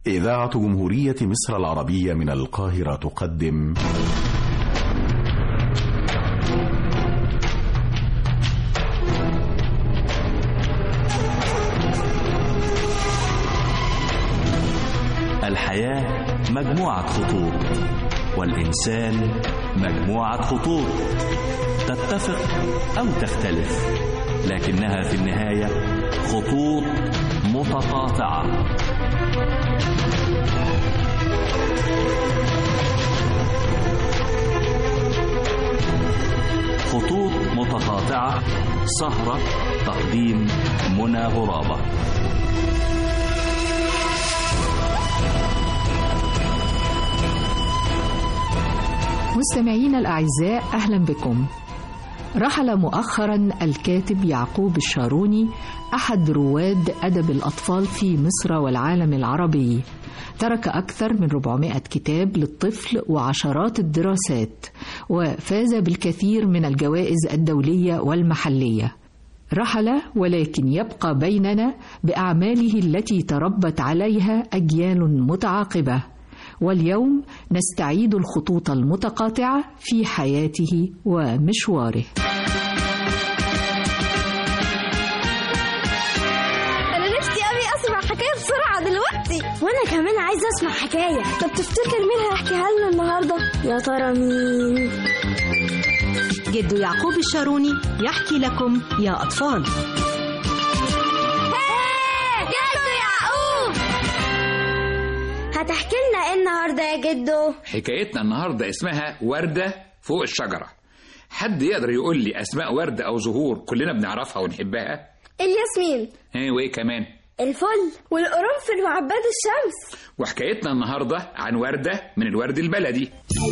إذاعة جمهورية مصر العربية من القاهرة تقدم الحياة مجموعة خطوط والإنسان مجموعة خطوط تتفق أو تختلف لكنها في النهاية خطوط متقاطعة خطوط متقاطعة سهرة تقديم منى غرابة مستمعينا الأعزاء أهلا بكم رحل مؤخرا الكاتب يعقوب الشاروني أحد رواد أدب الأطفال في مصر والعالم العربي ترك أكثر من 400 كتاب للطفل وعشرات الدراسات وفاز بالكثير من الجوائز الدولية والمحلية رحل ولكن يبقى بيننا بأعماله التي تربت عليها أجيال متعاقبة واليوم نستعيد الخطوط المتقاطعة في حياته ومشواره انا نفسي قوي اسمع حكايه بسرعه دلوقتي وانا كمان عايزه اسمع حكايه طب تفتكر مين هيحكيها لنا النهارده يا ترى مين جد يعقوب الشاروني يحكي لكم يا أطفال جدو يعقوب هتحكي لنا ايه النهارده يا جدو حكايتنا النهاردة اسمها وردة فوق الشجرة حد يقدر يقول لي أسماء وردة أو زهور كلنا بنعرفها ونحبها الياسمين ايه وإيه كمان الفل والقرنفل وعباد الشمس وحكايتنا النهاردة عن وردة من الورد البلدي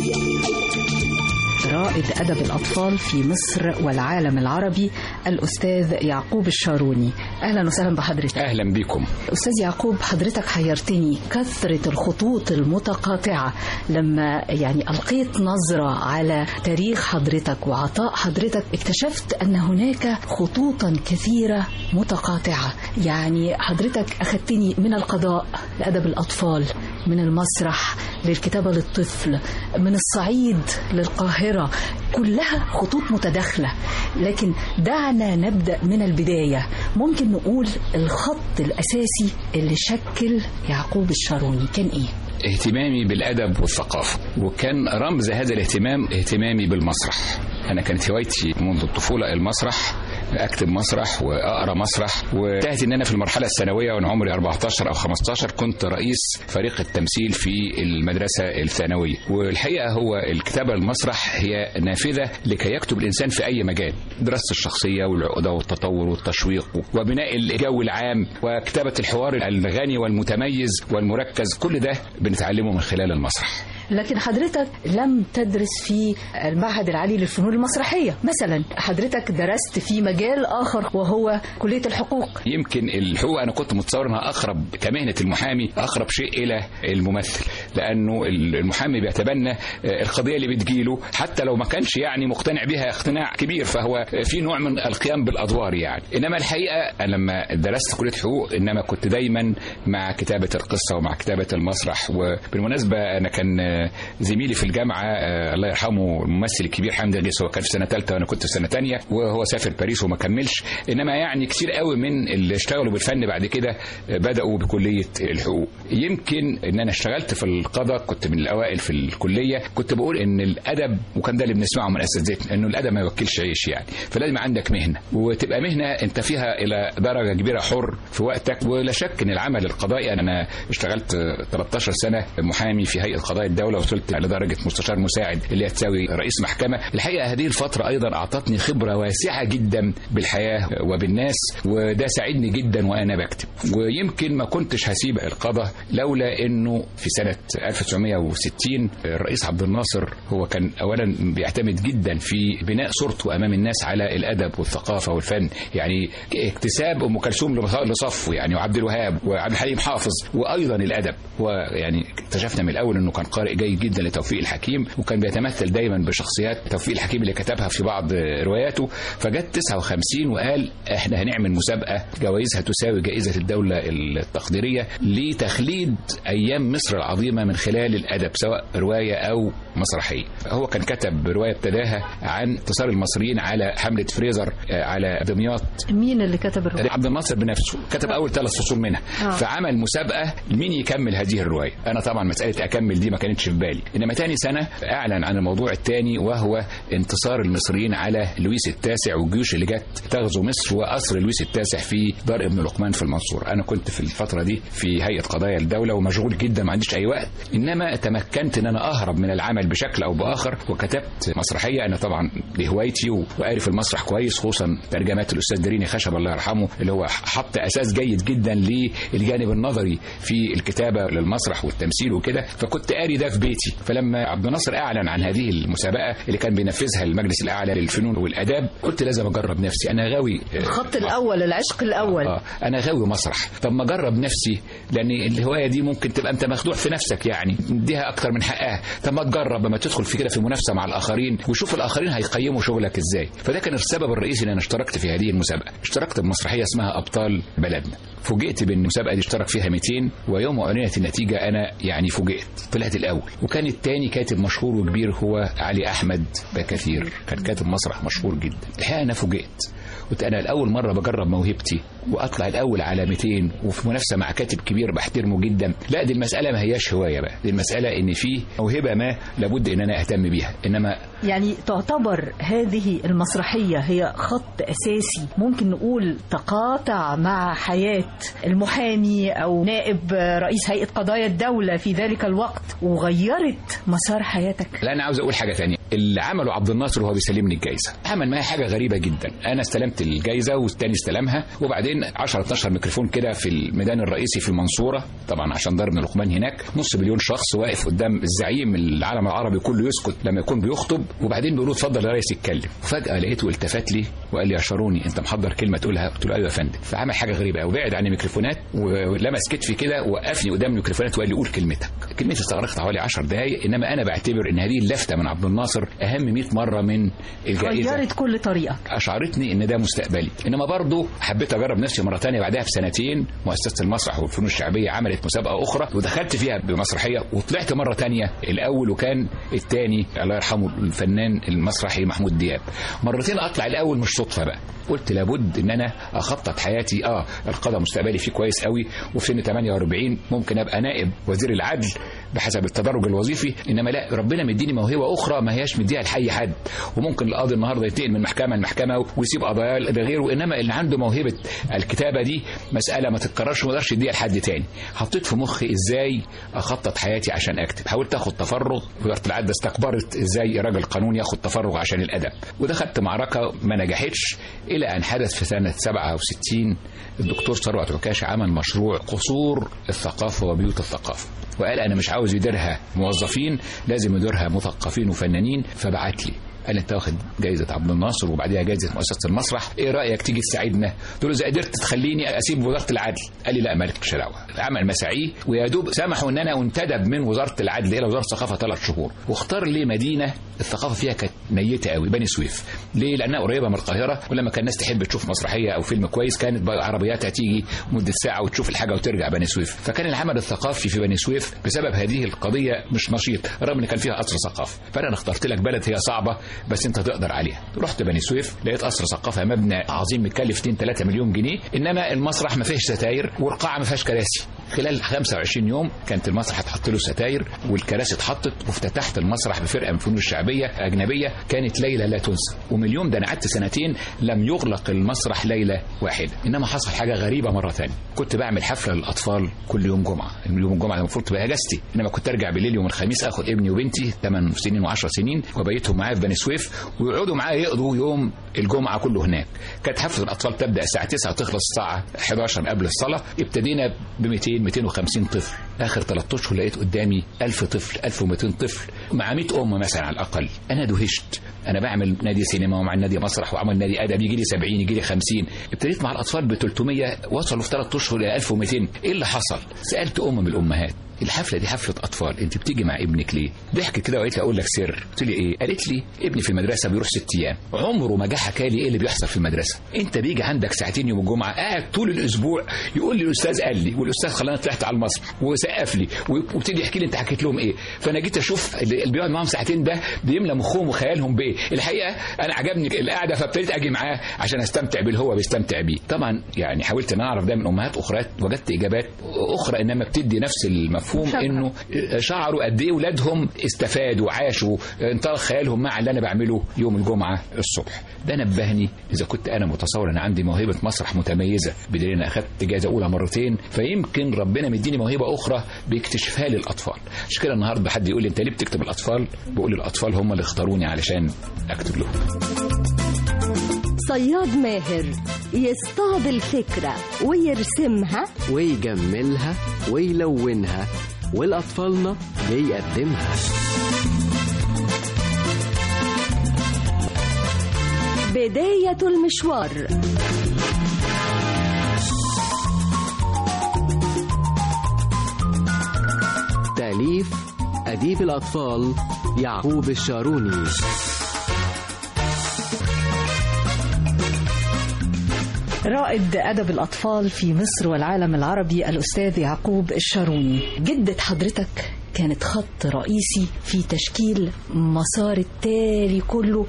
رائد أدب الأطفال في مصر والعالم العربي الأستاذ يعقوب الشاروني أهلا وسهلا بحضرتك أهلا بكم أستاذ يعقوب حضرتك حيرتني كثرة الخطوط المتقاطعة لما يعني ألقيت نظرة على تاريخ حضرتك وعطاء حضرتك اكتشفت أن هناك خطوطا كثيرة متقاطعة يعني حضرتك أخذتني من القضاء لأدب الأطفال من المسرح للكتابة للطفل من الصعيد للقاهرة كلها خطوط متداخلة لكن دعنا نبدأ من البداية ممكن نقول الخط الأساسي اللي شكل يعقوب الشاروني كان إيه؟ اهتمامي بالأدب والثقافة وكان رمز هذا الاهتمام اهتمامي بالمسرح أنا كانت هوايتي منذ الطفولة المسرح اكتب مسرح واقرا مسرح وانتهت ان انا في المرحله الثانويه وانا عمري 14 او 15 كنت رئيس فريق التمثيل في المدرسه الثانويه والحقيقه هو الكتابه المسرح هي نافذه لكي يكتب الانسان في اي مجال دراسه الشخصيه والعقده والتطور والتشويق وبناء الجو العام وكتابه الحوار الغني والمتميز والمركز كل ده بنتعلمه من خلال المسرح لكن حضرتك لم تدرس في المعهد العالي للفنون المسرحية مثلا حضرتك درست في مجال آخر وهو كلية الحقوق يمكن الحقوق انا كنت متصور انها اقرب كمهنه المحامي اقرب شيء الى الممثل لانه المحامي بيتبنى القضيه اللي بتجيله حتى لو ما كانش يعني مقتنع بها اقتناع كبير فهو في نوع من القيام بالادوار يعني انما الحقيقه أنا لما درست كليه حقوق انما كنت دايما مع كتابه القصه ومع كتابه المسرح وبالمناسبه انا كان زميلي في الجامعه الله يرحمه الممثل الكبير حمدي الغيث هو كان في سنه ثالثه وانا كنت في سنه ثانيه وهو سافر باريس وما كملش انما يعني كتير قوي من اللي اشتغلوا بالفن بعد كده بداوا بكليه الحقوق يمكن ان انا اشتغلت في القضاء كنت من الاوائل في الكليه كنت بقول ان الادب وكان ده اللي بنسمعه من اساتذتنا انه الادب ما يوكلش عيش يعني فلازم عندك مهنه وتبقى مهنه انت فيها الى درجه كبيره حر في وقتك ولا شك ان العمل القضائي انا اشتغلت 13 سنه محامي في هيئه قضاء الدوله وصلت لدرجه مستشار مساعد اللي هي تساوي رئيس محكمه الحقيقه هذه الفتره ايضا اعطتني خبره واسعه جدا بالحياه وبالناس وده ساعدني جدا وانا بكتب ويمكن ما كنتش هسيب القضاء لولا انه في سنه 1960 الرئيس عبد الناصر هو كان اولا بيعتمد جدا في بناء صورته امام الناس على الادب والثقافه والفن يعني اكتساب ام كلثوم لصفه يعني وعبد الوهاب وعبد الحليم حافظ وايضا الادب ويعني اكتشفنا من الاول انه كان قارئ جيد جدا لتوفيق الحكيم وكان بيتمثل دايما بشخصيات توفيق الحكيم اللي كتبها في بعض رواياته فجت 59 وقال احنا هنعمل مسابقه جوائزها تساوي جائزه الدوله التقديريه لتخليد ايام مصر العظيمه من خلال الادب سواء روايه او مسرحيه هو كان كتب روايه ابتداها عن انتصار المصريين على حمله فريزر على دمياط مين اللي كتب الروايه عبد الناصر بنفسه كتب اول ثلاث فصول منها آه. فعمل مسابقه مين يكمل هذه الروايه انا طبعا مساله اكمل دي ما كانتش في بالي انما تاني سنه اعلن عن الموضوع الثاني وهو انتصار المصريين على لويس التاسع والجيوش اللي جت تغزو مصر واسر لويس التاسع في دار ابن لقمان في المنصوره انا كنت في الفتره دي في هيئه قضايا الدوله ومشغول جدا ما عنديش اي وقت انما تمكنت ان انا اهرب من العمل بشكل او باخر وكتبت مسرحيه انا طبعا لهوايتي وعارف المسرح كويس خصوصا ترجمات الاستاذ دريني خشب الله يرحمه اللي هو حط اساس جيد جدا للجانب النظري في الكتابه للمسرح والتمثيل وكده فكنت قاري ده في بيتي فلما عبد الناصر اعلن عن هذه المسابقه اللي كان بينفذها المجلس الاعلى للفنون والاداب قلت لازم اجرب نفسي انا غاوي الخط الاول العشق الاول اه انا غاوي مسرح طب ما اجرب نفسي لان الهوايه دي ممكن تبقى انت مخدوع في نفسك يعني اديها اكتر من حقها طب ما تجرب ما تدخل في كده في منافسه مع الاخرين وشوف الاخرين هيقيموا شغلك ازاي فده كان السبب الرئيسي ان انا اشتركت في هذه المسابقه اشتركت بمسرحيه اسمها ابطال بلدنا فوجئت بان المسابقه دي اشترك فيها 200 ويوم اعلنت النتيجه انا يعني فوجئت طلعت الاول وكان الثاني كاتب مشهور وكبير هو علي احمد بكثير كان كاتب مسرح مشهور جدا الحقيقه انا فوجئت قلت انا الاول مره بجرب موهبتي واطلع الاول على 200 وفي منافسه مع كاتب كبير بحترمه جدا لا دي المساله ما هياش هوايه بقى دي المساله ان في موهبه ما لابد ان انا اهتم بيها انما يعني تعتبر هذه المسرحية هي خط أساسي ممكن نقول تقاطع مع حياة المحامي أو نائب رئيس هيئة قضايا الدولة في ذلك الوقت وغيرت مسار حياتك لا انا عاوز اقول حاجه ثانيه اللي عمله عبد الناصر وهو بيسلمني الجائزه عمل معايا حاجه غريبه جدا انا استلمت الجائزه والتاني استلمها وبعدين 10 12 ميكروفون كده في الميدان الرئيسي في المنصوره طبعا عشان ضرب لقمان هناك نص مليون شخص واقف قدام الزعيم العالم العربي كله يسكت لما يكون بيخطب وبعدين بيقولوا اتفضل يا ريس يتكلم فجاه لقيته التفت لي وقال لي يا شاروني انت محضر كلمه تقولها قلت له ايوه يا فندم فعمل حاجه غريبه قوي بعد عن الميكروفونات ولمس كتفي كده وقفني قدام الميكروفونات وقال لي قول كلمتك كلمتي استغرقت حوالي 10 دقائق انما انا بعتبر ان هذه اللفته من عبد الناصر اهم 100 مره من الجائزه غيرت كل طريقك اشعرتني ان ده مستقبلي انما برضه حبيت اجرب نفسي مره ثانيه بعدها بسنتين مؤسسه المسرح والفنون الشعبيه عملت مسابقه اخرى ودخلت فيها بمسرحيه وطلعت مره ثانيه الاول وكان الثاني الله يرحمه الفنان المسرحي محمود دياب مرتين اطلع الاول مش صدفه بقى قلت لابد ان انا اخطط حياتي اه القضاء مستقبلي فيه كويس قوي وفي سن 48 ممكن ابقى نائب وزير العدل بحسب التدرج الوظيفي انما لا ربنا مديني موهبه اخرى ما هياش مديها لاي حد وممكن القاضي النهارده ينتقل من محكمه لمحكمه ويسيب قضايا لغيره انما اللي عنده موهبه الكتابه دي مساله ما تتكررش وما اقدرش اديها لحد تاني حطيت في مخي ازاي اخطط حياتي عشان اكتب حاولت اخد تفرغ وزاره العدل استكبرت ازاي راجل قانون ياخد تفرغ عشان الادب ودخلت معركه ما نجحتش الى ان حدث في سنه 67 الدكتور ثروت عكاش عمل مشروع قصور الثقافه وبيوت الثقافه وقال انا مش عاوز يديرها موظفين لازم يديرها مثقفين وفنانين فبعت لي قال انت واخد جائزه عبد الناصر وبعديها جائزه مؤسسه المسرح ايه رايك تيجي تساعدنا قلت له اذا قدرت تخليني اسيب وزاره العدل قال لي لا مالكش دعوه عمل مساعيه ويا دوب سمحوا ان انا انتدب من وزاره العدل الى وزاره الثقافه ثلاث شهور واختار لي مدينه الثقافه فيها كانت ميته قوي بني سويف ليه لانها قريبه من القاهره ولما كان الناس تحب تشوف مسرحيه او فيلم كويس كانت بقى عربياتها تيجي مده ساعه وتشوف الحاجه وترجع بني سويف فكان العمل الثقافي في بني سويف بسبب هذه القضيه مش نشيط رغم ان كان فيها قصر ثقافه فانا اخترت لك بلد هي صعبه بس انت تقدر عليها رحت بني سويف لقيت قصر ثقافه مبنى عظيم متكلف 2 3 مليون جنيه انما المسرح ما فيهش ستاير والقاعه ما فيهاش كراسي خلال 25 يوم كانت المسرح اتحط له ستاير والكراسي اتحطت وافتتحت المسرح بفرقه من الفنون الشعبيه اجنبيه كانت ليله لا تنسى ومن اليوم ده انا قعدت سنتين لم يغلق المسرح ليله واحده انما حصل حاجه غريبه مره ثانيه كنت بعمل حفله للاطفال كل يوم جمعه يوم الجمعه المفروض تبقى اجازتي انما كنت ارجع بالليل يوم الخميس اخد ابني وبنتي 8 سنين و10 سنين وبيتهم معايا في بني سويف ويقعدوا معايا يقضوا يوم الجمعه كله هناك كانت حفله الاطفال تبدا الساعه 9 وتخلص الساعه 11 قبل الصلاه ابتدينا ب 200 200 250 طفل اخر 3 اشهر لقيت قدامي 1000 طفل 1200 طفل مع 100 ام مثلا على الاقل انا دهشت انا بعمل نادي سينما ومع نادي مسرح وعمل نادي ادب يجي لي 70 يجي لي 50 ابتديت مع الاطفال ب 300 وصلوا في 3 اشهر ل 1200 ايه اللي حصل سالت ام من الامهات الحفله دي حفله اطفال انت بتيجي مع ابنك ليه ضحكت كده وقالت لي اقول لك سر قلت لي ايه قالت لي ابني في المدرسه بيروح ست ايام عمره ما جه حكى لي ايه اللي بيحصل في المدرسه انت بيجي عندك ساعتين يوم الجمعه قاعد طول الاسبوع يقول لي الاستاذ قال لي والاستاذ خلاني طلعت على المسرح وسقف لي وابتدي يحكي لي انت حكيت لهم ايه فانا جيت اشوف اللي بيقعد معاهم ساعتين ده بيملى مخهم وخيالهم بايه الحقيقه انا عجبني القعده فابتديت اجي معاه عشان استمتع باللي هو بيستمتع بيه طبعا يعني حاولت ان اعرف ده من امهات اخرى وجدت اجابات اخرى انما بتدي نفس المفهوم شكرا. انه شعروا قد ايه اولادهم استفادوا عاشوا انطلق خيالهم مع اللي انا بعمله يوم الجمعه الصبح ده نبهني اذا كنت انا متصور ان عندي موهبه مسرح متميزه بدليل ان اخذت جائزه اولى مرتين فيمكن ربنا مديني موهبه اخرى بيكتشفها لي الاطفال عشان كده النهارده حد يقول لي انت ليه بتكتب الاطفال بقول الاطفال هم اللي اختاروني علشان اكتب لهم صياد ماهر يصطاد الفكرة ويرسمها ويجملها ويلونها والأطفالنا بيقدمها بداية المشوار تأليف أديب الأطفال يعقوب الشاروني رائد أدب الأطفال في مصر والعالم العربي الأستاذ يعقوب الشاروني جدة حضرتك كانت خط رئيسي في تشكيل مسار التالي كله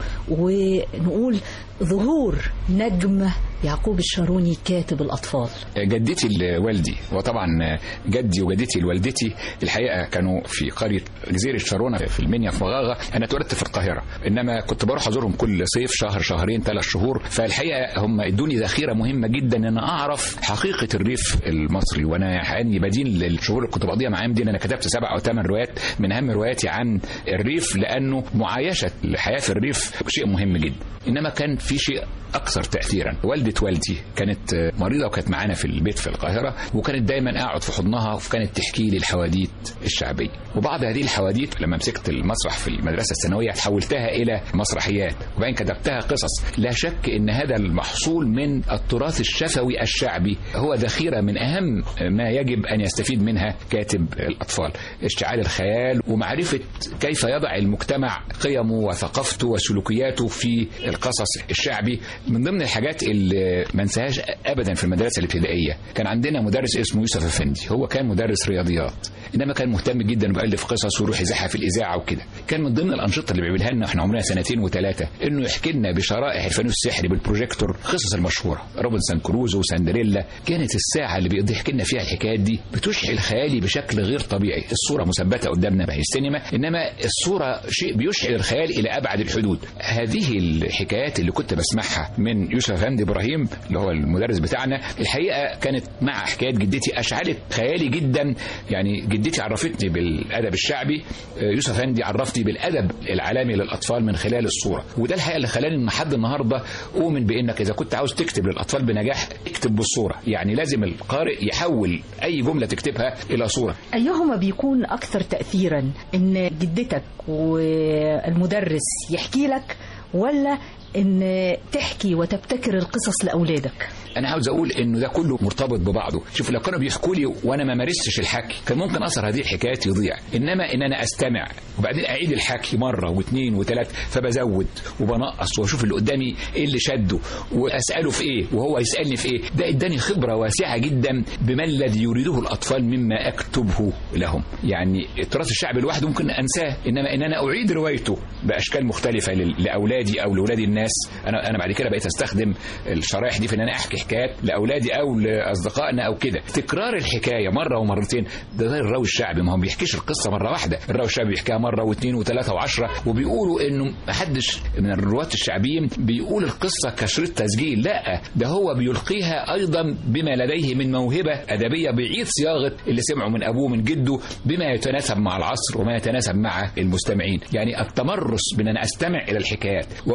ونقول ظهور نجم يعقوب الشاروني كاتب الأطفال جدتي لوالدي وطبعا جدي وجدتي لوالدتي الحقيقه كانوا في قريه جزيره شارونه في المنيا في مغاغه انا اتولدت في القاهره انما كنت بروح ازورهم كل صيف شهر شهرين ثلاث شهور فالحقيقه هم ادوني ذخيره مهمه جدا ان انا اعرف حقيقه الريف المصري وانا حقيقي بدين للشهور اللي كنت بقضيها معاهم دي إن انا كتبت سبع او ثمان روايات من اهم رواياتي عن الريف لانه معايشه الحياه في الريف شيء مهم جدا انما كان في شيء اكثر تاثيرا والده والدي كانت مريضه وكانت معانا في البيت في القاهره وكانت دايما اقعد في حضنها وكانت تحكي لي الحواديت الشعبيه وبعض هذه الحواديت لما مسكت المسرح في المدرسه الثانويه حولتها الى مسرحيات وبعدين كتبتها قصص لا شك ان هذا المحصول من التراث الشفوي الشعبي هو ذخيره من اهم ما يجب ان يستفيد منها كاتب الاطفال اشتعال الخيال ومعرفه كيف يضع المجتمع قيمه وثقافته وسلوكياته في القصص الشعبي من ضمن الحاجات اللي ما انساهاش ابدا في المدرسه الابتدائيه كان عندنا مدرس اسمه يوسف افندي هو كان مدرس رياضيات انما كان مهتم جدا وبيالف قصص ويروح يذاعها في الاذاعه وكده كان من ضمن الانشطه اللي بيعملها لنا واحنا عمرنا سنتين وثلاثه انه يحكي لنا بشرائح الفانوس السحري بالبروجيكتور قصص المشهوره روبنسون كروزو وسندريلا كانت الساعه اللي بيقضي يحكي لنا فيها الحكايات دي بتشعل خيالي بشكل غير طبيعي الصوره مثبته قدامنا ما هي السينما انما الصوره شيء بيشعل الخيال الى ابعد الحدود هذه الحكايات اللي كنت بسمعها من يوسف افندي ابراهيم اللي هو المدرس بتاعنا الحقيقه كانت مع حكايات جدتي اشعلت خيالي جدا يعني جدتي عرفتني بالادب الشعبي يوسف افندي عرفني بالادب العالمي للاطفال من خلال الصوره وده الحقيقه اللي خلاني لحد النهارده اؤمن بانك اذا كنت عاوز تكتب للاطفال بنجاح اكتب بالصوره يعني لازم القارئ يحول اي جمله تكتبها الى صوره أيهما بيكون أكثر تأثيرا إن جدتك والمدرس يحكي لك ولا إن تحكي وتبتكر القصص لأولادك انا عاوز اقول انه ده كله مرتبط ببعضه شوف لو كانوا بيحكوا لي وانا ما مارستش الحكي كان ممكن اثر هذه الحكايات يضيع انما ان انا استمع وبعدين اعيد الحكي مره واثنين وثلاث فبزود وبنقص واشوف اللي قدامي ايه اللي شده واساله في ايه وهو يسالني في ايه ده اداني خبره واسعه جدا بما الذي يريده الاطفال مما اكتبه لهم يعني التراث الشعبي لوحده ممكن انساه انما ان انا اعيد روايته باشكال مختلفه لل- لاولادي او لاولاد الناس انا انا بعد كده بقيت استخدم الشرايح دي في ان انا احكي حكايات لاولادي او لاصدقائنا او كده تكرار الحكايه مره ومرتين ده غير الراوي الشعبي ما هو ما بيحكيش القصه مره واحده الراوي الشعبي بيحكيها مره واثنين وثلاثه وعشرة وبيقولوا انه ما حدش من الرواه الشعبيين بيقول القصه كشريط تسجيل لا ده هو بيلقيها ايضا بما لديه من موهبه ادبيه بيعيد صياغه اللي سمعه من ابوه من جده بما يتناسب مع العصر وما يتناسب مع المستمعين يعني التمرس بان انا استمع الى الحكايات واعيد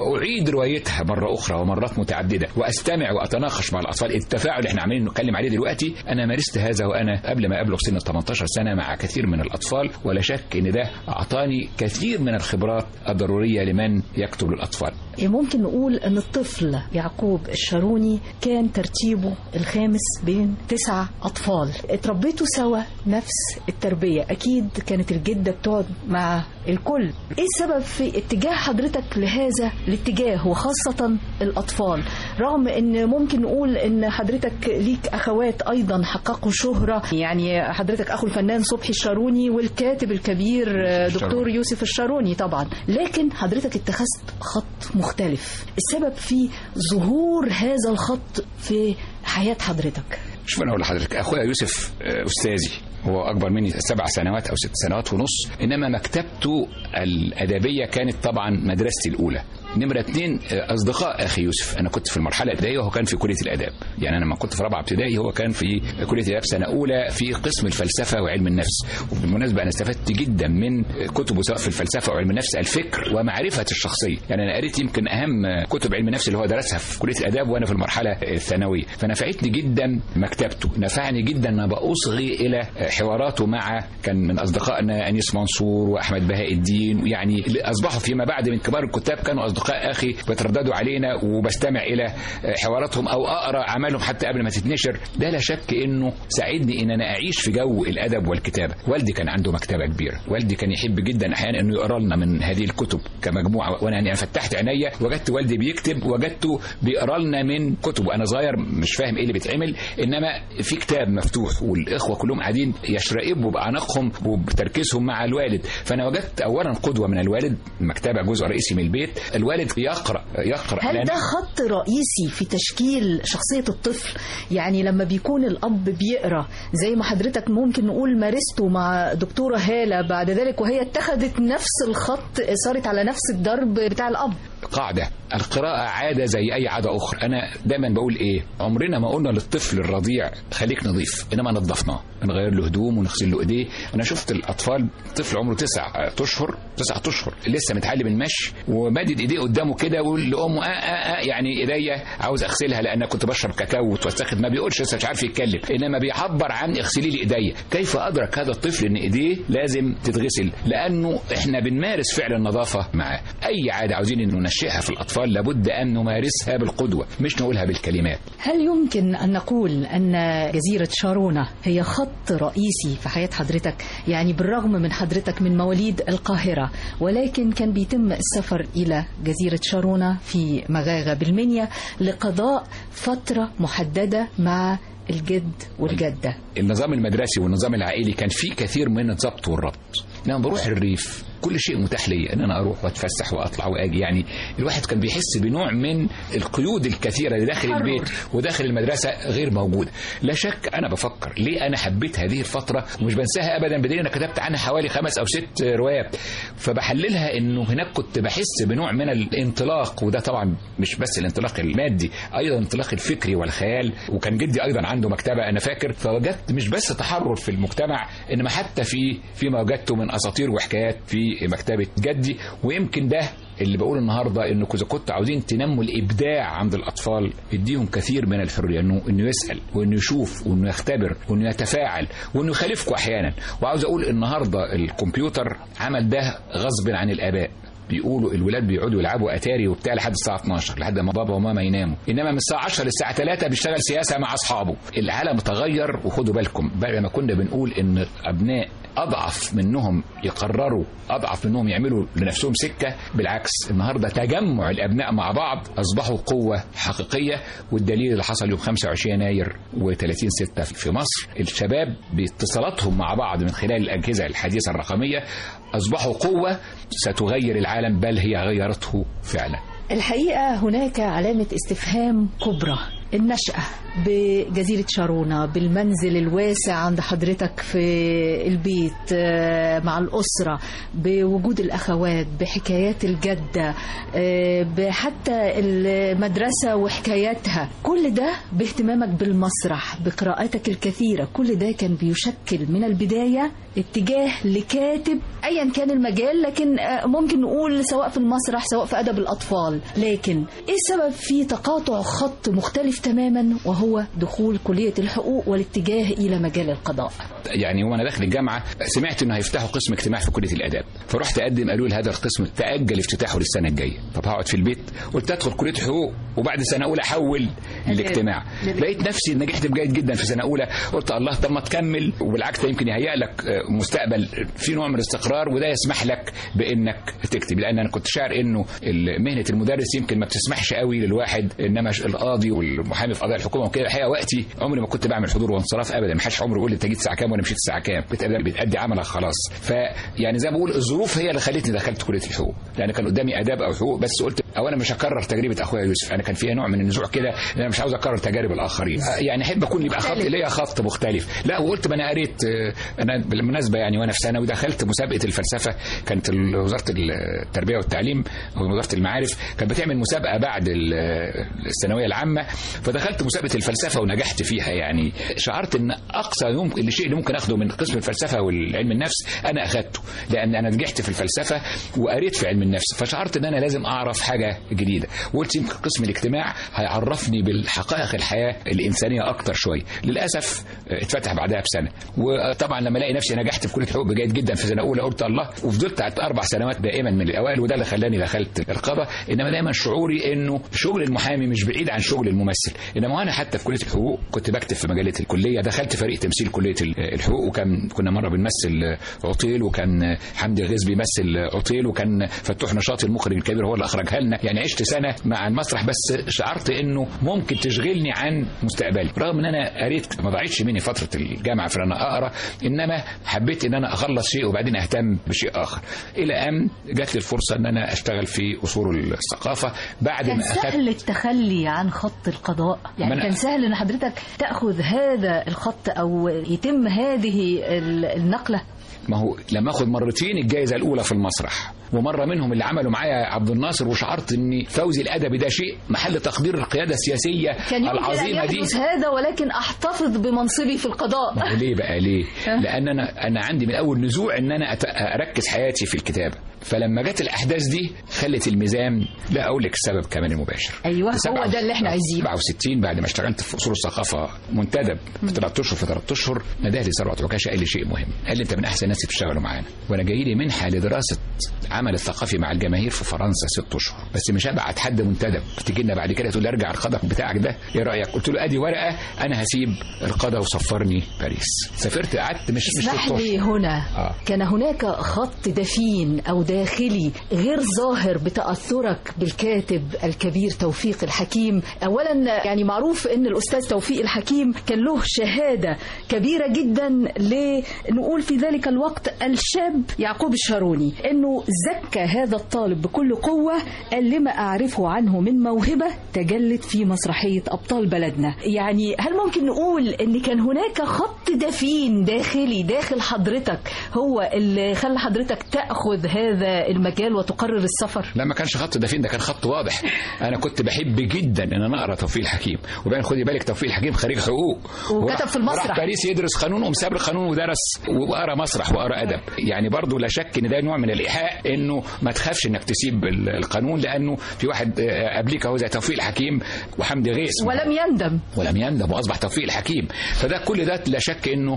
روايتها مره اخرى ومرات متعدده واستمع واتناقش مع الاطفال التفاعل اللي احنا عاملين نتكلم عليه دلوقتي انا مارست هذا وانا قبل ما ابلغ سن ال 18 سنه مع كثير من الاطفال ولا شك ان ده اعطاني كثير من الخبرات الضروريه لمن يكتب للاطفال ممكن نقول ان الطفل يعقوب الشاروني كان ترتيبه الخامس بين تسع اطفال اتربيتوا سوا نفس التربيه اكيد كانت الجده بتقعد مع الكل ايه السبب في اتجاه حضرتك لهذا الاتجاه وخاصه الاطفال رغم ان ممكن نقول ان حضرتك ليك اخوات ايضا حققوا شهره يعني حضرتك اخو الفنان صبحي الشاروني والكاتب الكبير دكتور يوسف الشاروني طبعا لكن حضرتك اتخذت خط مختلف السبب في ظهور هذا الخط في حياه حضرتك شوف انا اقول لحضرتك اخويا يوسف آه، استاذي هو اكبر مني سبع سنوات او ست سنوات ونص انما مكتبته الادبيه كانت طبعا مدرستي الاولى نمرة اتنين آه، أصدقاء أخي يوسف أنا كنت في المرحلة الابتدائية وهو كان في كلية الآداب يعني أنا لما كنت في رابعة ابتدائي هو كان في كلية الآداب سنة أولى في قسم الفلسفة وعلم النفس وبالمناسبة أنا استفدت جدا من كتبه سواء في الفلسفة وعلم النفس الفكر ومعرفة الشخصية يعني أنا قريت يمكن أهم كتب علم النفس اللي هو درسها في كلية الآداب وأنا في المرحلة الثانوية فنفعتني جدا مكتبته نفعني جدا أن أبقى أصغي إلى حواراته مع كان من أصدقائنا أنيس منصور وأحمد بهاء الدين يعني أصبحوا فيما بعد من كبار الكتاب كانوا أصدقاء أخي بيترددوا علينا وبستمع إلى حواراتهم أو أقرأ أعمالهم حتى قبل ما تتنشر ده لا شك إنه ساعدني إن أنا أعيش في جو الأدب والكتابة والدي كان عنده مكتبة كبيرة والدي كان يحب جدا أحيانا إنه يقرأ لنا من هذه الكتب كمجموعة وأنا يعني فتحت عينيا وجدت والدي بيكتب وجدته بيقرأ لنا من كتب وأنا صغير مش فاهم إيه اللي بيتعمل إنما في كتاب مفتوح والإخوة كلهم قاعدين يشرئبوا بأعناقهم وبتركيزهم مع الوالد فأنا وجدت أولا قدوة من الوالد المكتبة جزء رئيسي من البيت الوالد يقرأ يقرأ هل لأن- ده خط رئيسي في تشكيل شخصية الطفل يعني لما بيكون الأب بيقرأ زي ما حضرتك ممكن نقول مارسته مع دكتورة هالة بعد ذلك وهي اتخذت نفس الخط صارت على نفس الضرب بتاع الأب قاعدة القراءة عادة زي أي عادة أخرى أنا دايما بقول إيه عمرنا ما قلنا للطفل الرضيع خليك نظيف إنما نظفناه نغير له هدوم ونغسل له إيديه أنا شفت الأطفال طفل عمره تسع أشهر تسعة أشهر لسه متعلم المشي ومادد إيديه قدامه كده ويقول لأمه آه آه آه يعني إيديا عاوز أغسلها لأن كنت بشرب كاكاو وتوسخت ما بيقولش لسه مش عارف يتكلم إنما بيعبر عن اغسلي لي إيديا كيف أدرك هذا الطفل إن إيديه لازم تتغسل لأنه إحنا بنمارس فعل النظافة معاه أي عادة عاوزين إن ننشئها في الأطفال لابد أن نمارسها بالقدوة مش نقولها بالكلمات هل يمكن أن نقول أن جزيرة شارونة هي خط رئيسي في حياة حضرتك يعني بالرغم من حضرتك من مواليد القاهرة ولكن كان بيتم السفر إلى جزيرة شارونة في مغاغة بالمنيا لقضاء فترة محددة مع الجد والجدة النظام المدرسي والنظام العائلي كان فيه كثير من الضبط والربط لما بروح الريف كل شيء متاح لي ان انا اروح واتفسح واطلع واجي يعني الواحد كان بيحس بنوع من القيود الكثيره اللي داخل تحرر. البيت وداخل المدرسه غير موجوده لا شك انا بفكر ليه انا حبيت هذه الفتره ومش بنساها ابدا بدليل انا كتبت عنها حوالي خمس او ست روايات فبحللها انه هناك كنت بحس بنوع من الانطلاق وده طبعا مش بس الانطلاق المادي ايضا الانطلاق الفكري والخيال وكان جدي ايضا عنده مكتبه انا فاكر فوجدت مش بس تحرر في المجتمع انما حتى في فيما وجدته من اساطير وحكايات في مكتبه جدي ويمكن ده اللي بقول النهارده انه اذا كنتوا عاوزين تنموا الابداع عند الاطفال اديهم كثير من الحريه انه انه يسال وانه يشوف وانه يختبر وانه يتفاعل وانه يخالفكم احيانا وعاوز اقول النهارده الكمبيوتر عمل ده غصب عن الاباء بيقولوا الولاد بيقعدوا يلعبوا اتاري وبتاع لحد الساعه 12 لحد ما بابا وماما يناموا انما من الساعه 10 للساعه 3 بيشتغل سياسه مع اصحابه العالم اتغير وخدوا بالكم بقى لما كنا بنقول ان الابناء اضعف منهم يقرروا اضعف منهم يعملوا لنفسهم سكه بالعكس النهارده تجمع الابناء مع بعض اصبحوا قوه حقيقيه والدليل اللي حصل يوم 25 يناير و30 6 في مصر الشباب باتصالاتهم مع بعض من خلال الاجهزه الحديثه الرقميه اصبحوا قوه ستغير العالم بل هي غيرته فعلا الحقيقة هناك علامة استفهام كبرى النشأة بجزيرة شارونة بالمنزل الواسع عند حضرتك في البيت آه، مع الأسرة بوجود الأخوات بحكايات الجدة آه، بحتى المدرسة وحكاياتها كل ده باهتمامك بالمسرح بقراءاتك الكثيرة كل ده كان بيشكل من البداية اتجاه لكاتب أيا كان المجال لكن آه، ممكن نقول سواء في المسرح سواء في أدب الأطفال لكن إيه السبب في تقاطع خط مختلف تماما وهو دخول كلية الحقوق والاتجاه إلى مجال القضاء يعني وانا داخل الجامعه سمعت انه هيفتحوا قسم اجتماع في كليه الاداب فرحت اقدم قالوا لي هذا القسم تاجل افتتاحه للسنه الجايه طب هقعد في البيت قلت ادخل كليه حقوق وبعد سنه اولى احول للاجتماع لقيت نفسي نجحت بجيد جدا في سنه اولى قلت الله طب ما تكمل وبالعكس ده يمكن يهيئ لك آه، مستقبل في نوع من الاستقرار وده يسمح لك بانك تكتب لان انا كنت شاعر انه مهنه المدرس يمكن ما بتسمحش قوي للواحد انما القاضي والمحامي في قضايا الحكومه وكده الحقيقه وقتي عمري ما كنت بعمل حضور وانصراف ابدا ما حدش عمره يقول لي انت جيت الساعه كام وانا مشيت الساعه كام بتأدي, بتأدي عملك خلاص فيعني زي ما بقول الظروف هي اللي خلتني دخلت كليه الحقوق لان كان قدامي اداب او حقوق بس قلت او انا مش هكرر تجربه اخويا يوسف انا كان فيها نوع من النزوع كده ان انا مش عاوز اكرر تجارب الاخرين يعني احب اكون يبقى خط ليا خط مختلف لا وقلت ما انا قريت آه، انا بالمناسبه يعني وانا في ثانوي دخلت مسابقه الفلسفه كانت ال- وزاره التربيه والتعليم او وزاره المعارف كانت بتعمل مسابقه بعد ال- الثانويه العامه فدخلت مسابقه الفلسفه ونجحت فيها يعني شعرت ان اقصى يمكن الشيء اللي ممكن اخده من قسم الفلسفه والعلم النفس انا اخدته لان انا نجحت في الفلسفه وقريت في علم النفس فشعرت ان انا لازم اعرف حاجه جديده وقلت يمكن قسم الاجتماع هيعرفني بالحقائق الحياه الانسانيه اكتر شويه للاسف آه، اتفتح بعدها بسنه وطبعا لما الاقي نفسي نجحت في كليه حقوق بجيد جدا في سنه اولى قلت الله وفضلت قعدت اربع سنوات دائما من الاوائل وده اللي خلاني دخلت القضاء انما دايما شعوري انه شغل المحامي مش بعيد عن شغل الممثل انما انا حتى في كليه الحقوق كنت بكتب في مجله الكليه دخلت فريق تمثيل كليه ال- الحقوق وكان كنا مره بنمثل عطيل وكان حمدي غيث بيمثل عطيل وكان فتوح نشاط المخرج الكبير هو اللي اخرجها لنا يعني عشت سنه مع المسرح بس شعرت انه ممكن تشغلني عن مستقبلي رغم ان انا قريت ما ضاعتش مني فتره الجامعه في ان انا اقرا انما حبيت ان انا اخلص شيء وبعدين اهتم بشيء اخر الى ان جات لي الفرصه ان انا اشتغل في اصول الثقافه بعد كان ما اخذت سهل التخلي عن خط القضاء يعني ما أنا- كان سهل ان حضرتك تاخذ هذا الخط او يتم هذه ال- النقله ما هو لما اخد مرتين الجائزه الاولى في المسرح ومره منهم اللي عملوا معايا عبد الناصر وشعرت ان فوزي الادبي ده شيء محل تقدير القياده السياسيه كان يمكن ان العظيمه دي يحدث هذا ولكن احتفظ بمنصبي في القضاء ما هو ليه بقى ليه؟ لان انا انا عندي من اول نزوع ان انا أت- اركز حياتي في الكتابه فلما جت الاحداث دي خلت الميزان لا اقول لك السبب كمان المباشر ايوه في هو ده اللي احنا عايزينه 67 بعد ما اشتغلت في اصول الثقافه منتدب في ثلاث اشهر في ثلاث اشهر ناداه لي ثروت عكاشه قال لي شيء مهم قال لي انت من احسن الناس اللي بتشتغلوا معانا وانا جاي لي منحه لدراسه عمل الثقافي مع الجماهير في فرنسا ست اشهر بس مش هبعت حد منتدب تيجي لنا بعد كده تقول لي ارجع القضاء بتاعك ده ايه رايك قلت له ادي ورقه انا هسيب القضاء وسفرني باريس سافرت قعدت مش مش اسمح ست لي اشهر هنا آه. كان هناك خط دفين أو داخلي غير ظاهر بتأثرك بالكاتب الكبير توفيق الحكيم أولا يعني معروف أن الأستاذ توفيق الحكيم كان له شهادة كبيرة جدا لنقول في ذلك الوقت الشاب يعقوب الشاروني أنه زكى هذا الطالب بكل قوة قال لما أعرفه عنه من موهبة تجلت في مسرحية أبطال بلدنا يعني هل ممكن نقول أن كان هناك خط دفين داخلي داخل حضرتك هو اللي خلى حضرتك تأخذ هذا المجال وتقرر السفر لا ما كانش خط دفين ده كان خط واضح انا كنت بحب جدا ان انا اقرا توفيق الحكيم وبعدين خدي بالك توفيق الحكيم خريج حقوق وكتب وراح- في المسرح. راح باريس يدرس قانون وقام ساب القانون ودرس وقرا مسرح وقرا ادب يعني برضو لا شك ان ده نوع من الايحاء انه ما تخافش انك تسيب ال- القانون لانه في واحد آه، قبليك اهو زي توفيق الحكيم وحمدي غيث ولم يندم ولم يندم واصبح توفيق الحكيم فده كل ده لا شك انه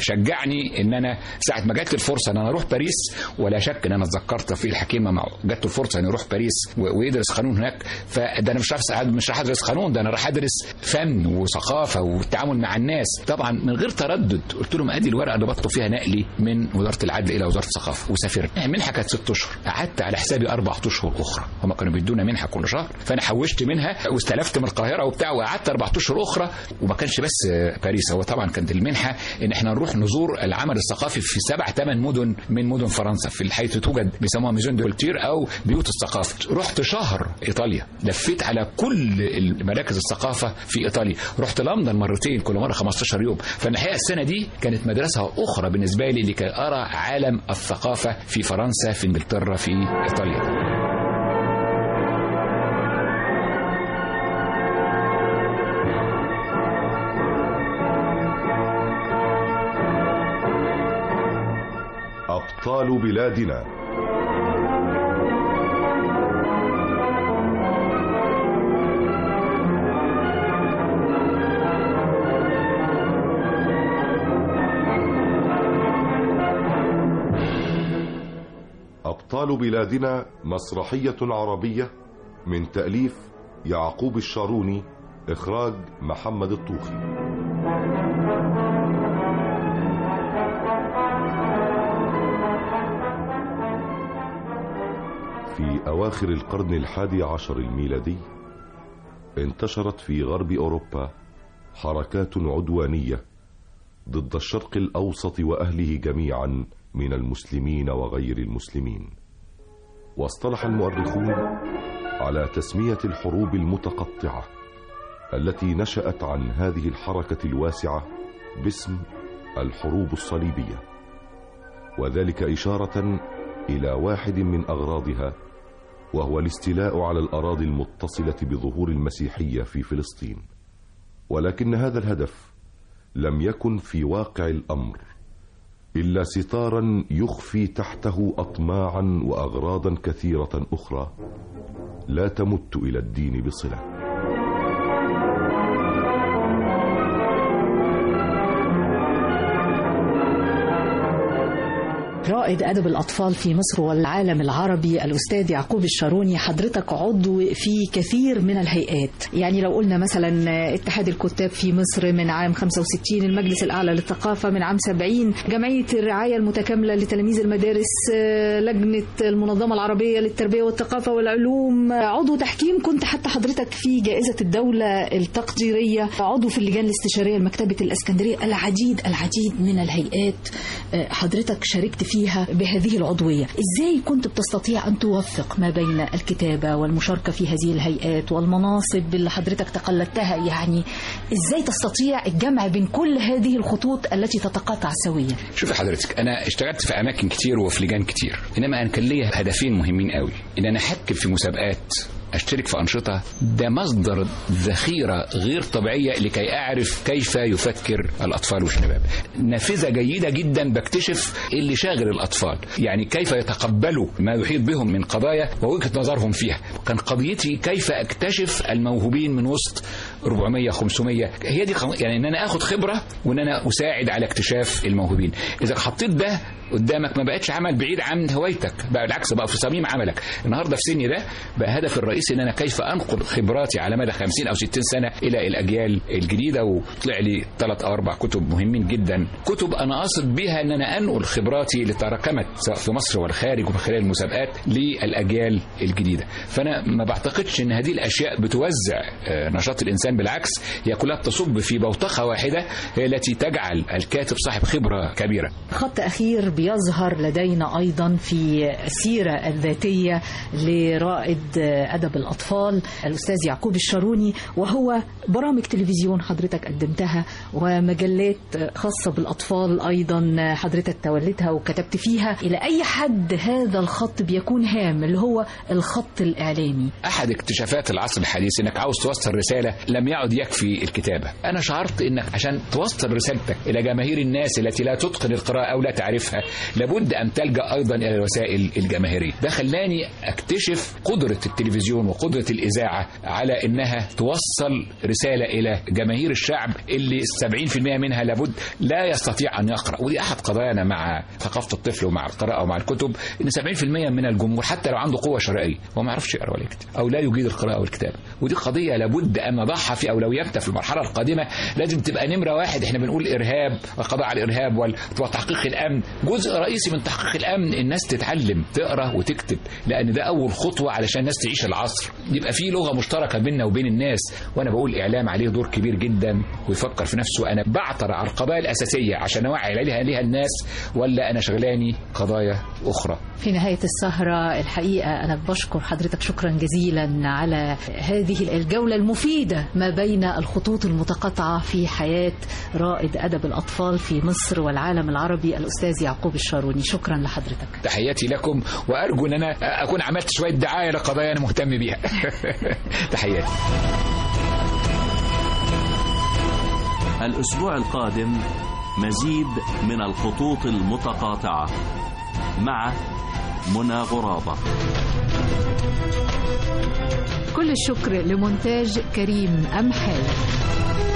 شجعني ان انا ساعه ما جات لي الفرصه ان انا اروح باريس ولا شك ان انا اتذكرت توفيق الحكيم لما جات له الفرصه ان يروح باريس و- ويدرس قانون هناك فده انا مش راح مش راح ادرس قانون ده انا راح ادرس فن وثقافه والتعامل مع الناس طبعا من غير تردد قلت لهم ادي الورقه اللي بطلب فيها نقلي من وزاره العدل الى وزاره الثقافه وسافرت المنحه كانت ست اشهر اشهر قعدت على حسابي اربع اشهر اخرى هم كانوا بيدونا منحه كل شهر فانا حوشت منها واستلفت من القاهره وبتاع وقعدت اربع اشهر اخرى وما كانش بس باريس هو طبعا كانت المنحه ان احنا نروح نزور العمل الثقافي في سبع ثمان مدن من مدن فرنسا في حيث توجد بيسموها ميزون دي كولتير او بيوت الثقافه رحت شهر ايطاليا لفيت على كل مراكز الثقافه في ايطاليا رحت لندن مرتين كل مره 15 يوم فالحقيقه السنه دي كانت مدرسه اخرى بالنسبه لي لكي ارى عالم الثقافه في فرنسا في انجلترا في ايطاليا أبطال بلادنا أبطال بلادنا مسرحية عربية من تأليف يعقوب الشاروني إخراج محمد الطوخي في أواخر القرن الحادي عشر الميلادي انتشرت في غرب أوروبا حركات عدوانية ضد الشرق الأوسط وأهله جميعا من المسلمين وغير المسلمين واصطلح المؤرخون على تسمية الحروب المتقطعة التي نشأت عن هذه الحركة الواسعة باسم الحروب الصليبية وذلك إشارة إلى واحد من أغراضها وهو الاستيلاء على الأراضي المتصلة بظهور المسيحية في فلسطين ولكن هذا الهدف لم يكن في واقع الأمر إلا ستارا يخفي تحته أطماعا وأغراضا كثيرة أخرى لا تمت إلى الدين بصلة رائد أدب الأطفال في مصر والعالم العربي الأستاذ يعقوب الشاروني حضرتك عضو في كثير من الهيئات يعني لو قلنا مثلا اتحاد الكتاب في مصر من عام 65 المجلس الأعلى للثقافة من عام 70 جمعية الرعاية المتكاملة لتلاميذ المدارس لجنة المنظمة العربية للتربية والثقافة والعلوم عضو تحكيم كنت حتى حضرتك في جائزة الدولة التقديرية عضو في اللجان الاستشارية لمكتبة الإسكندرية العديد العديد من الهيئات حضرتك شاركت فيها بهذه العضوية إزاي كنت بتستطيع أن توفق ما بين الكتابة والمشاركة في هذه الهيئات والمناصب اللي حضرتك تقلدتها يعني إزاي تستطيع الجمع بين كل هذه الخطوط التي تتقاطع سويا شوف حضرتك أنا اشتغلت في أماكن كتير وفي لجان كتير إنما أنا كان ليا هدفين مهمين قوي إن أنا أحكم في مسابقات اشترك في انشطه ده مصدر ذخيره غير طبيعيه لكي اعرف كيف يفكر الاطفال والشباب نافذه جيده جدا بكتشف اللي شاغل الاطفال يعني كيف يتقبلوا ما يحيط بهم من قضايا ووجهه نظرهم فيها كان قضيتي كيف اكتشف الموهوبين من وسط 400 500 هي دي يعني ان انا اخد خبره وان انا اساعد على اكتشاف الموهوبين اذا حطيت ده قدامك ما بقتش عمل بعيد عن هوايتك بقى بالعكس بقى في صميم عملك النهارده في سني ده بقى هدفي الرئيسي ان انا كيف انقل خبراتي على مدى 50 او 60 سنه الى الاجيال الجديده وطلع لي ثلاث او اربع كتب مهمين جدا كتب انا قاصد بيها ان انا انقل خبراتي اللي تراكمت سواء في مصر والخارج ومن خلال المسابقات للاجيال الجديده فانا ما بعتقدش ان هذه الاشياء بتوزع نشاط الانسان بالعكس هي كلها تصب في بوتقه واحده هي التي تجعل الكاتب صاحب خبره كبيره خط اخير بيظهر لدينا أيضا في السيرة الذاتية لرائد أدب الأطفال الأستاذ يعقوب الشاروني وهو برامج تلفزيون حضرتك قدمتها ومجلات خاصة بالأطفال أيضا حضرتك تولتها وكتبت فيها إلى أي حد هذا الخط بيكون هام اللي هو الخط الإعلامي أحد اكتشافات العصر الحديث إنك عاوز توصل رسالة لم يعد يكفي الكتابة أنا شعرت إنك عشان توصل رسالتك إلى جماهير الناس التي لا تتقن القراءة أو لا تعرفها لابد أن تلجأ أيضا إلى الوسائل الجماهيرية ده خلاني أكتشف قدرة التلفزيون وقدرة الإذاعة على إنها توصل رسالة إلى جماهير الشعب اللي 70% منها لابد لا يستطيع أن يقرأ ودي أحد قضايانا مع ثقافة الطفل ومع القراءة ومع الكتب إن 70% من الجمهور حتى لو عنده قوة شرائية هو ما يعرفش يقرأ ولا يكتب أو لا يجيد القراءة والكتابة ودي قضية لابد أن نضعها نضعها في اولوياتنا في المرحله القادمه لازم تبقى نمره واحد احنا بنقول ارهاب القضاء على الارهاب وال- وتحقيق الامن جزء رئيسي من تحقيق الامن الناس تتعلم تقرا وتكتب لان ده اول خطوه علشان الناس تعيش العصر يبقى في لغه مشتركه بيننا وبين الناس وانا بقول الاعلام عليه دور كبير جدا ويفكر في نفسه انا بعثر على القضايا الاساسيه عشان اوعي عليها ليها الناس ولا انا شغلاني قضايا اخرى في نهاية السهرة الحقيقة أنا بشكر حضرتك شكرا جزيلا على هذه الجولة المفيدة ما بين الخطوط المتقاطعة في حياة رائد أدب الأطفال في مصر والعالم العربي الأستاذ يعقوب الشاروني شكرا لحضرتك تحياتي لكم وارجو ان انا اكون عملت شويه دعايه لقضايا انا مهتم بيها تحياتي الأسبوع القادم مزيد من الخطوط المتقاطعة مع منى غرابة كل الشكر لمونتاج كريم أمحال